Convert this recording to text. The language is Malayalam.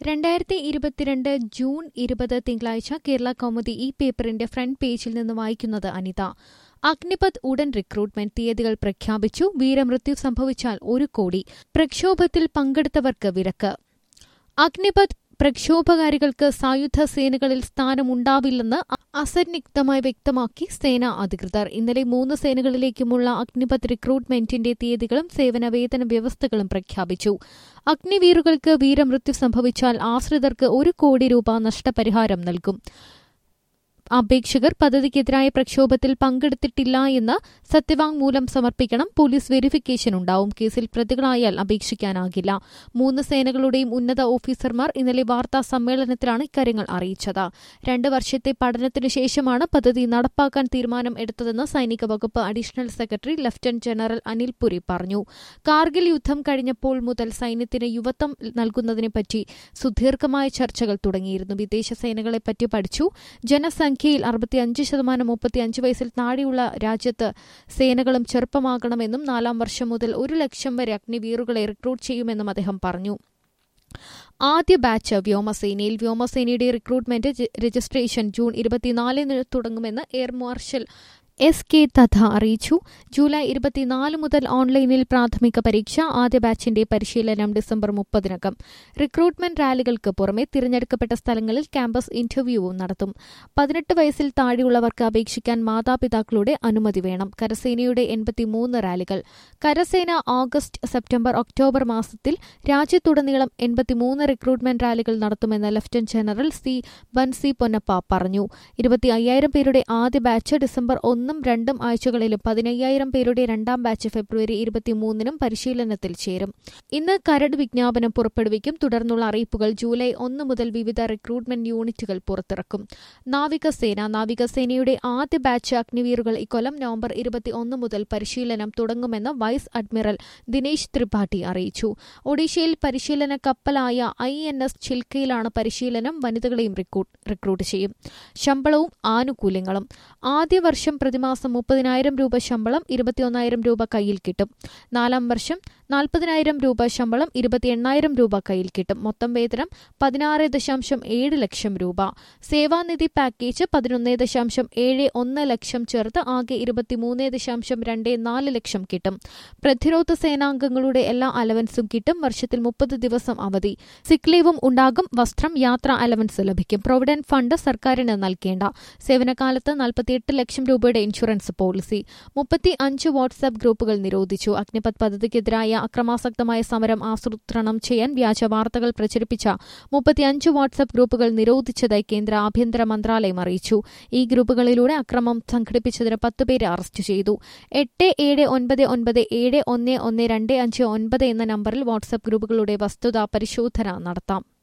രണ്ടായിരത്തി ഇരുപത്തിരണ്ട് ജൂൺ ഇരുപത് തിങ്കളാഴ്ച കേരള കൗമുദി ഈ പേപ്പറിന്റെ ഫ്രണ്ട് പേജിൽ നിന്ന് വായിക്കുന്നത് അനിത അഗ്നിപത് ഉടൻ റിക്രൂട്ട്മെന്റ് തീയതികൾ പ്രഖ്യാപിച്ചു വീരമൃത്യു സംഭവിച്ചാൽ ഒരു കോടി പ്രക്ഷോഭത്തിൽ പങ്കെടുത്തവർക്ക് വിലക്ക് അഗ്നിപത് പ്രക്ഷോഭകാരികൾക്ക് സായുധ സേനകളിൽ സ്ഥാനമുണ്ടാവില്ലെന്ന് അസന്നിഗ്ധമായി വ്യക്തമാക്കി സേനാ അധികൃതർ ഇന്നലെ മൂന്ന് സേനകളിലേക്കുമുള്ള അഗ്നിപത് റിക്രൂട്ട്മെന്റിന്റെ തീയതികളും സേവന വേതന വ്യവസ്ഥകളും പ്രഖ്യാപിച്ചു അഗ്നിവീറുകൾക്ക് വീരമൃത്യു സംഭവിച്ചാൽ ആശ്രിതർക്ക് ഒരു കോടി രൂപ നഷ്ടപരിഹാരം നൽകും അപേക്ഷകർ പദ്ധതിക്കെതിരായ പ്രക്ഷോഭത്തിൽ പങ്കെടുത്തിട്ടില്ല എന്ന് സത്യവാങ്മൂലം സമർപ്പിക്കണം പോലീസ് വെരിഫിക്കേഷൻ ഉണ്ടാവും കേസിൽ പ്രതികളായാൽ അപേക്ഷിക്കാനാകില്ല മൂന്ന് സേനകളുടെയും ഉന്നത ഓഫീസർമാർ ഇന്നലെ വാർത്താ സമ്മേളനത്തിലാണ് ഇക്കാര്യങ്ങൾ അറിയിച്ചത് രണ്ട് വർഷത്തെ പഠനത്തിനു ശേഷമാണ് പദ്ധതി നടപ്പാക്കാൻ തീരുമാനം എടുത്തതെന്ന് സൈനിക വകുപ്പ് additional secretary lieutenant general Anil Puri പറഞ്ഞു കാർഗിൽ യുദ്ധം കഴിഞ്ഞപ്പോൾ മുതൽ സൈന്യത്തിന് യുവത്വം നൽകുന്നതിനെപ്പറ്റി സുദീർഘമായ ചർച്ചകൾ തുടങ്ങിയിരുന്നു വിദേശ സേനകളെപ്പറ്റി പഠിച്ചു ജനസംഖ്യ സംഖ്യയിൽ അറുപത്തിയഞ്ച് ശതമാനം മുപ്പത്തിയഞ്ച് വയസ്സിൽ താഴെയുള്ള രാജ്യത്ത് സേനകളും ചെറുപ്പമാകണമെന്നും നാലാം വർഷം മുതൽ ഒരു ലക്ഷം വരെ അഗ്നിവീറുകളെ റിക്രൂട്ട് ചെയ്യുമെന്നും അദ്ദേഹം പറഞ്ഞു ആദ്യ ബാച്ച് വ്യോമസേനയിൽ വ്യോമസേനയുടെ റിക്രൂട്ട്മെന്റ് രജിസ്ട്രേഷൻ ജൂൺ ഇരുപത്തിനാലിന് തുടങ്ങുമെന്ന് air marshal S K Tatha അറിയിച്ചു ജൂലൈ ഇരുപത്തിനാല് മുതൽ ഓൺലൈനിൽ പ്രാഥമിക പരീക്ഷ ആദ്യ ബാച്ചിന്റെ പരിശീലനം ഡിസംബർ മുപ്പതിനകം റിക്രൂട്ട്മെന്റ് റാലികൾക്ക് പുറമെ തിരഞ്ഞെടുക്കപ്പെട്ട സ്ഥലങ്ങളിൽ ക്യാമ്പസ് ഇന്റർവ്യൂവും നടത്തും പതിനെട്ട് വയസ്സിൽ താഴെയുള്ളവർക്ക് അപേക്ഷിക്കാൻ മാതാപിതാക്കളുടെ അനുമതി വേണം കരസേനയുടെ എൺപത്തിമൂന്ന് റാലികൾ കരസേന ഓഗസ്റ്റ് സെപ്റ്റംബർ ഒക്ടോബർ മാസത്തിൽ രാജ്യത്തുടനീളം എൺപത്തിമൂന്ന് റിക്രൂട്ട്മെന്റ് റാലികൾ നടത്തുമെന്ന് lieutenant general C Bansi Ponnappa പറഞ്ഞു ഇരുപത്തി അയ്യായിരം പേരുടെ ആദ്യ ബാച്ച് ഡിസംബർ ഒന്ന് ഒന്നും രണ്ടും ആഴ്ചകളിലും പതിനയ്യായിരം പേരുടെ രണ്ടാം ബാച്ച് ഫെബ്രുവരി ഇരുപത്തിമൂന്നിനും പരിശീലനത്തിൽ ചേരും ഇന്ന് കരട് വിജ്ഞാപനം പുറപ്പെടുവിക്കും തുടർന്നുള്ള അറിയിപ്പുകൾ ജൂലൈ ഒന്ന് മുതൽ വിവിധ റിക്രൂട്ട്മെന്റ് യൂണിറ്റുകൾ പുറത്തിറക്കും നാവികസേന നാവികസേനയുടെ ആദ്യ ബാച്ച് അഗ്നിവീറുകൾ ഇക്കൊല്ലം നവംബർ ഇരുപത്തിയൊന്ന് മുതൽ പരിശീലനം തുടങ്ങുമെന്ന് വൈസ് അഡ്മിറൽ ദിനേശ് ത്രിപാഠി അറിയിച്ചു ഒഡീഷയിൽ പരിശീലന കപ്പലായ ഐ എൻ എസ് ചിൽക്കയിലാണ് പരിശീലനം വനിതകളെയും റിക്രൂട്ട് ചെയ്യും ശമ്പളവും ആനുകൂല്യങ്ങളും ആദ്യ വർഷം പ്രതിമാസം മുപ്പതിനായിരം രൂപ ശമ്പളം ഇരുപത്തിയൊന്നായിരം രൂപ കയ്യിൽ കിട്ടും നാലാം വർഷം നാൽപ്പതിനായിരം രൂപ ശമ്പളം ഇരുപത്തി എണ്ണായിരം രൂപ കയ്യിൽ കിട്ടും മൊത്തം വേതനം പതിനാറ് ദശാംശം ഏഴ് ലക്ഷം രൂപ സേവാനിധി പാക്കേജ് പതിനൊന്ന് ദശാംശം ഏഴ് ഒന്ന് ലക്ഷം ചേർത്ത് ആകെ ഇരുപത്തിമൂന്ന് ദശാംശം രണ്ട് നാല് ലക്ഷം കിട്ടും പ്രതിരോധ സേനാംഗങ്ങളുടെ എല്ലാ അലവൻസും കിട്ടും വർഷത്തിൽ മുപ്പത് ദിവസം അവധി സിക്ക് ലീവും ഉണ്ടാകും വസ്ത്രം യാത്രാ അലവൻസ് ലഭിക്കും പ്രൊവിഡന്റ് ഫണ്ട് സർക്കാരിന് നൽകേണ്ട സേവനകാലത്ത് നാൽപ്പത്തിയെട്ട് ലക്ഷം രൂപയുടെ ഇൻഷുറൻസ് പോളിസി മുപ്പത്തി അഞ്ച് വാട്സ്ആപ്പ് ഗ്രൂപ്പുകൾ നിരോധിച്ചു അഗ്നിപത് പദ്ധതിക്കെതിരായ അക്രമാസക്തമായ സമരം ആസൂത്രണം ചെയ്യാൻ വ്യാജ വാർത്തകൾ പ്രചരിപ്പിച്ച മുപ്പത്തിയഞ്ച് വാട്സ്ആപ്പ് ഗ്രൂപ്പുകൾ നിരോധിച്ചതായി കേന്ദ്ര ആഭ്യന്തര മന്ത്രാലയം അറിയിച്ചു ഈ ഗ്രൂപ്പുകളിലൂടെ അക്രമം സംഘടിപ്പിച്ചതിന് പത്ത് പേരെ അറസ്റ്റ് ചെയ്തു എട്ട് ഏഴ് ഒൻപത് ഒൻപത് ഏഴ് ഒന്ന് ഒന്ന് രണ്ട് അഞ്ച് ഒൻപത് എന്ന നമ്പറിൽ വാട്സ്ആപ്പ് ഗ്രൂപ്പുകളുടെ വസ്തുതാ പരിശോധന നടത്താം